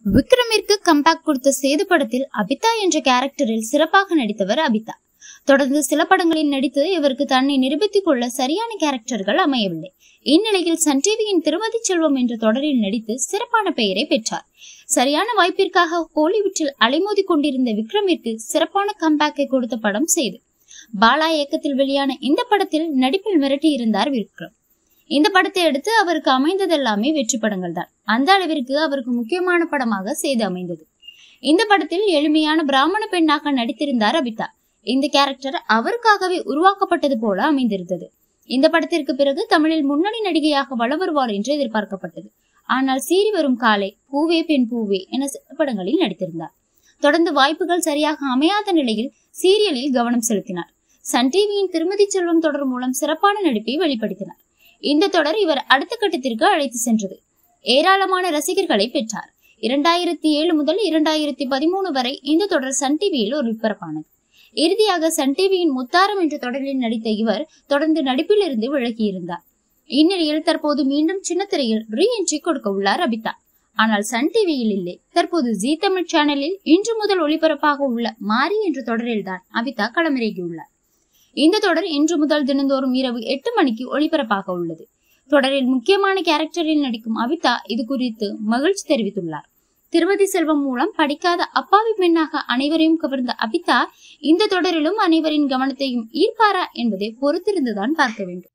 விக்ரமிற்கு comeback கொடுத்த சேது படத்தில் அபிதா என்ற கேரக்டரில் சிறப்பாக நடித்தவர் அபிதா தொடர்ந்து சில படங்களில் நடித்து இவருக்கு தன்னை நிரூபித்துக் கொள்ள சரியான கேரக்டர்கள் அமையவில்லை இந்நிலையில் சன் டிவியின் திருமதி செல்வம் என்ற தொடரில் நடித்து சிறப்பான பெயரை பெற்றார் சரியான வாய்ப்பிற்காக ஹாலிவுட்டில் அலைமோதி கொண்டிருந்த விக்ரமிற்கு சிறப்பான கம்பேக்கை கொடுத்த படம் சேது பாலா இயக்கத்தில் வெளியான இந்த படத்தில் நடிப்பில் மிரட்டி இருந்தார் விக்ரம் இந்த படத்தை அடுத்து அவருக்கு அமைந்ததெல்லாமே வெற்றி படங்கள் தான் அந்த அளவிற்கு அவருக்கு முக்கியமான படமாக சேது அமைந்தது இந்த படத்தில் எளிமையான பிராமண பெண்ணாக நடித்திருந்தார் அபிதா இந்த கேரக்டர் அவருக்காகவே உருவாக்கப்பட்டது போல அமைந்திருந்தது இந்த படத்திற்கு பிறகு தமிழில் முன்னணி நடிகையாக வள வருவார் என்று எதிர்பார்க்கப்பட்டது ஆனால் சீறி வரும் காலை பூவே பெண் பூவே என சில படங்களில் நடித்திருந்தார் தொடர்ந்து வாய்ப்புகள் சரியாக அமையாத நிலையில் சீரியலில் கவனம் செலுத்தினார் சன் டிவியின் திருமதி செல்வம் தொடர் மூலம் சிறப்பான நடிப்பை வெளிப்படுத்தினார் இந்த தொடர் இவர் அடுத்த கட்டத்திற்கு அழைத்து சென்றது ஏராளமான ரசிகர்களை பெற்றார் இரண்டாயிரத்தி ஏழு முதல் இரண்டாயிரத்தி பதிமூணு வரை இந்த தொடர் சன் டிவியில் ஒளிபரப்பானது இறுதியாக சன் டிவியின் முத்தாரம் என்ற தொடரில் நடித்த இவர் தொடர்ந்து நடிப்பில் இருந்து விலகியிருந்தார் இந்நிலையில் தற்போது மீண்டும் சின்னத்திரையில் ரீ என்ட்ரி கொடுக்க உள்ளார் அபிதா ஆனால் சன் டிவியில் இல்லை தற்போது ஜி தமிழ் சேனலில் இன்று முதல் ஒளிபரப்பாக உள்ள மாரி என்ற தொடரில் தான் அபிதா களமிறங்கியுள்ளார் இந்த தொடர் இன்று முதல் தினந்தோறும் இரவு எட்டு மணிக்கு ஒளிபரப்பாக உள்ளது தொடரில் முக்கியமான கேரக்டரில் நடிக்கும் அபிதா இது குறித்து மகிழ்ச்சி தெரிவித்துள்ளார் திருமதி செல்வம் மூலம் படிக்காத அப்பாவி பெண்ணாக அனைவரையும் கவர்ந்த அபிதா இந்த தொடரிலும் அனைவரின் கவனத்தையும் ஈர்ப்பாரா என்பதை பொறுத்திருந்துதான் பார்க்க வேண்டும்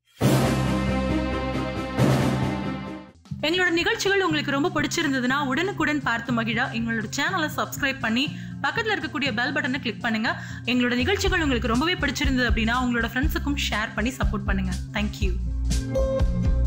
எங்களோட நிகழ்ச்சிகள் உங்களுக்கு ரொம்ப பிடிச்சிருந்ததுன்னா உடனுக்குடன் பார்த்து மகிழ எங்களோட சேனலை சப்ஸ்கிரைப் பண்ணி பக்கத்தில் இருக்கக்கூடிய பெல் பட்டனை கிளிக் பண்ணுங்க எங்களோட நிகழ்ச்சிகள் உங்களுக்கு ரொம்பவே பிடிச்சிருந்தது அப்படின்னா உங்களோட ஃப்ரெண்ட்ஸுக்கும் ஷேர் பண்ணி சப்போர்ட் பண்ணுங்க தேங்க்யூ